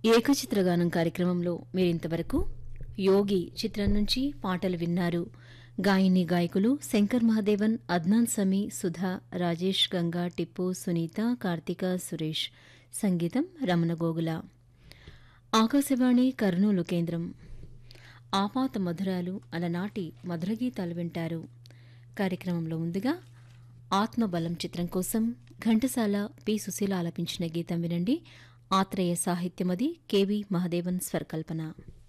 ఏకచిత్రగానం కార్యక్రమంలో మీరింతవరకు యోగి చిత్రం నుంచి పాటలు విన్నారు గాయని గాయకులు శంకర్ మహాదేవన్ అద్నాన్ సమీ సుధా రాజేష్ గంగా టిప్పు సునీత కార్తిక సురేష్ సంగీతం రమణ గోగుల ఆకాశవాణి కర్నూలు కేంద్రం ఆపాత మధురాలు అలనాటి మధుర గీతాలు వింటారు కార్యక్రమంలో ముందుగా ఆత్మబలం చిత్రం కోసం ఘంటసాల పి సుశీల ఆలపించిన గీతం వినండి ఆత్రేయ సాహిత్యమది కెవి మహదేవన్ స్వరకల్పన